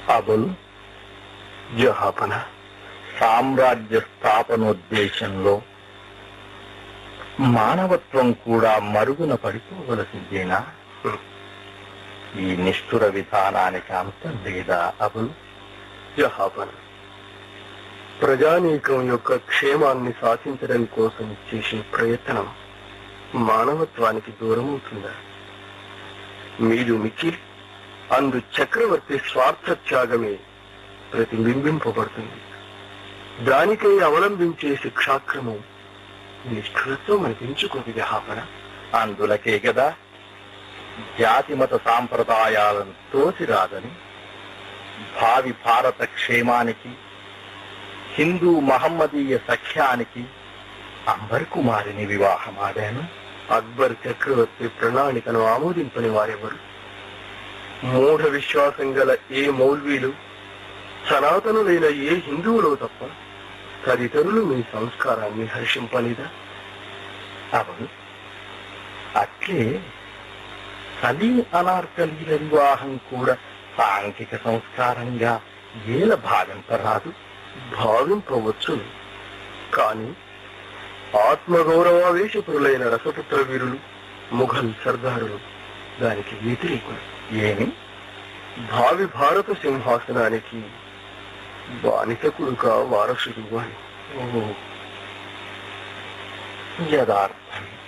అబుల్ జహాపన సామ్రాజ్య స్థాపనోద్దేశంలో మానవత్వం కూడా మరుగున పడిపోవలసిందేనా ఈ నిష్ఠుర విధానానికి అంతం లేదా అబుల్ జహాపన ప్రజానీకం యొక్క క్షేమాన్ని సాధించడం కోసం చేసే ప్రయత్నం మానవత్వానికి దూరమవుతుందా మీరు మిక్కిలి అందు చక్రవర్తి స్వార్థ త్యాగమే ప్రతిబింబింపబడుతుంది దానికై అవలంబించే శిక్షాక్రమం నిష్ఠురత్వం అనిపించుకుంది జహాపన అందులకే గదా జాతి మత సాంప్రదాయాలను తోసిరాదని భావి భారత క్షేమానికి హిందూ మహమ్మదీయ సఖ్యానికి అంబర్ కుమారిని వివాహమాడాను అక్బర్ చక్రవర్తి ప్రణాళికను ఆమోదింపని వారెవరు మూఢ విశ్వాసం గల ఏ మౌల్వీలు సనాతనులైన ఏ హిందువులో తప్ప తదితరులు మీ సంస్కారాన్ని హర్షింపలేదా అవును అట్లే సలీం అనార్కలీల వివాహం కూడా సాంఘిక సంస్కారంగా ఏల భావింపరాదు భావింపవచ్చు కాని ఆత్మగౌరవావేశపురులైన రసపుత్ర వీరులు ముఘల్ సర్దారులు దానికి వ్యతిరేకులు ఏమి భావి భారత సింహాసనానికి బానిసకుడుగా వారసుడు అని ఓ, యథార్థం